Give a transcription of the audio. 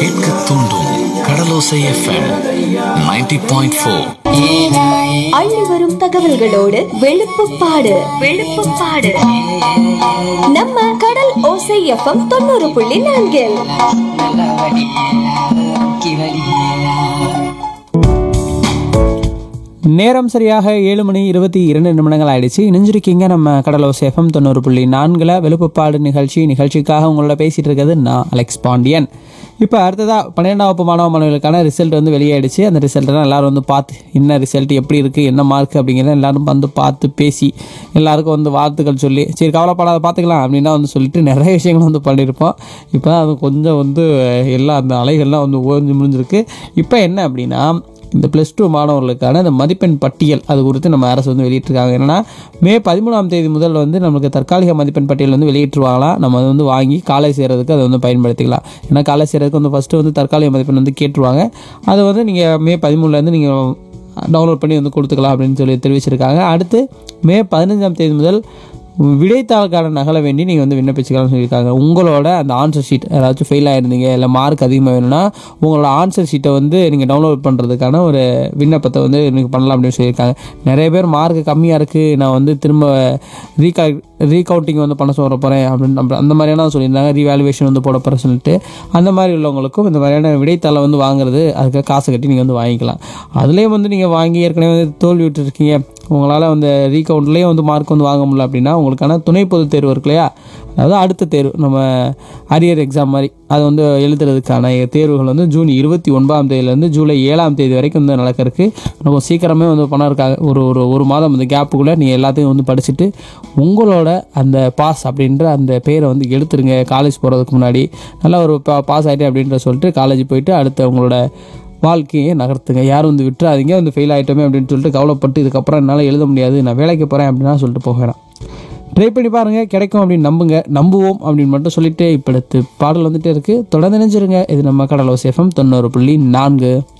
கேட்க தூண்டும் கடலோசை FM 90.4 point four அள்ளி வரும் தகவல்களோடு வெளுப்புப்பாடு வெளுப்புப்பாடு நம்ம கடல் ஓசை எஃப்எம் தொண்ணூறு புள்ளி நான்கில் நேரம் சரியாக ஏழு மணி இருபத்தி இரண்டு நிமிடங்கள் ஆயிடுச்சு இணைஞ்சிருக்கீங்க நம்ம கடலோஸ் எஃப்எம் தொண்ணூறு புள்ளி நான்கில் வெளுப்புப்பாடு நிகழ்ச்சி நிகழ்ச்சிக்காக உங்களோட பேசிட்டு இருக்கிறது நான் அலெக்ஸ் பாண்டியன் இப்போ அடுத்ததாக பன்னிரெண்டாம் வகுப்பு மாணவ மாணவர்களுக்கான ரிசல்ட் வந்து வெளியாயிடுச்சு அந்த ரிசல்ட்டெல்லாம் எல்லாரும் வந்து பார்த்து என்ன ரிசல்ட் எப்படி இருக்குது என்ன மார்க் அப்படிங்கிறத எல்லாரும் வந்து பார்த்து பேசி எல்லாருக்கும் வந்து வாழ்த்துக்கள் சொல்லி சரி கவலைப்படாத பார்த்துக்கலாம் அப்படின்னா வந்து சொல்லிட்டு நிறைய விஷயங்கள் வந்து பண்ணியிருப்போம் இப்போ அது கொஞ்சம் வந்து எல்லா அந்த அலைகள்லாம் வந்து ஓய்ஞ்சு முடிஞ்சிருக்கு இப்போ என்ன அப்படின்னா இந்த ப்ளஸ் டூ மாணவர்களுக்கான இந்த மதிப்பெண் பட்டியல் அது குறித்து நம்ம அரசு வந்து வெளியிட்டிருக்காங்க என்னன்னா மே பதிமூணாம் தேதி முதல் வந்து நமக்கு தற்காலிக மதிப்பெண் பட்டியல் வந்து வெளியிட்டுருவாங்களாம் நம்ம அதை வந்து வாங்கி காலேஜ் சேர்றதுக்கு அதை வந்து பயன்படுத்திக்கலாம் ஏன்னா காலேஜ் சேர்றதுக்கு வந்து ஃபஸ்ட்டு வந்து தற்காலிக மதிப்பெண் வந்து கேட்டுருவாங்க அதை வந்து நீங்கள் மே பதிமூணுலேருந்து நீங்கள் டவுன்லோட் பண்ணி வந்து கொடுத்துக்கலாம் அப்படின்னு சொல்லி தெரிவிச்சிருக்காங்க அடுத்து மே பதினஞ்சாம் தேதி முதல் விடைத்தாளுக்கான நகலை வேண்டி நீங்கள் வந்து விண்ணப்பிச்சுக்கலாம்னு சொல்லியிருக்காங்க உங்களோட அந்த ஆன்சர் ஷீட் ஏதாச்சும் ஃபெயில் ஆயிருந்தீங்க இல்லை மார்க் அதிகமாக வேணும்னா உங்களோட ஆன்சர் ஷீட்டை வந்து நீங்கள் டவுன்லோட் பண்ணுறதுக்கான ஒரு விண்ணப்பத்தை வந்து நீங்கள் பண்ணலாம் அப்படின்னு சொல்லியிருக்காங்க நிறைய பேர் மார்க் கம்மியாக இருக்குது நான் வந்து திரும்ப ரீகா ரீகவுண்டிங் வந்து பண்ண சொல்ல போகிறேன் அப்படின்னு நம்ம அந்த மாதிரியான சொல்லியிருந்தாங்க ரீவேல்யூவேஷன் வந்து போட போகிறேன் சொல்லிட்டு அந்த மாதிரி உள்ளவங்களுக்கும் இந்த மாதிரியான விடைத்தாளை வந்து வாங்குறது அதுக்கு காசு கட்டி நீங்கள் வந்து வாங்கிக்கலாம் அதுலேயும் வந்து நீங்கள் வாங்கி ஏற்கனவே வந்து தோல்வி விட்டுருக்கீங்க உங்களால் வந்து ரீகவுண்ட்லேயும் வந்து மார்க் வந்து வாங்க முடியல அப்படின்னா உங்களுக்கான துணை பொதுத் தேர்வு இருக்கு இல்லையா அதாவது அடுத்த தேர்வு நம்ம அரியர் எக்ஸாம் மாதிரி அது வந்து எழுதுறதுக்கான தேர்வுகள் வந்து ஜூன் இருபத்தி ஒன்பதாம் தேதியிலேருந்து ஜூலை ஏழாம் தேதி வரைக்கும் வந்து நடக்க இருக்கு ரொம்ப சீக்கிரமே வந்து பணம் இருக்காங்க ஒரு ஒரு ஒரு மாதம் அந்த கேப்புக்குள்ளே நீங்கள் எல்லாத்தையும் வந்து படிச்சுட்டு உங்களோட அந்த பாஸ் அப்படின்ற அந்த பேரை வந்து எடுத்துருங்க காலேஜ் போகிறதுக்கு முன்னாடி நல்லா ஒரு பா பாஸ் ஆகிட்டேன் அப்படின்ற சொல்லிட்டு காலேஜ் போயிட்டு அடுத்து உங்களோட வாழ்க்கையை நகர்த்துங்க யாரும் வந்து விட்டுறாதீங்க வந்து ஃபெயில் ஆகிட்டோமே அப்படின்னு சொல்லிட்டு கவலைப்பட்டு இதுக்கப்புறம் என்னால் எழுத முடியாது நான் வேலைக்கு போகிறேன் அப்படின்னா சொல்லிட்டு போக வேணாம் ட்ரை பண்ணி பாருங்கள் கிடைக்கும் அப்படின்னு நம்புங்க நம்புவோம் அப்படின்னு மட்டும் சொல்லிட்டு இப்போ அடுத்து பாடல் வந்துட்டே இருக்குது தொடர்ந்து நினைச்சிருங்க இது நம்ம கடலோஸ் எஃப்எம் தொண்ணூறு புள்ளி நான்கு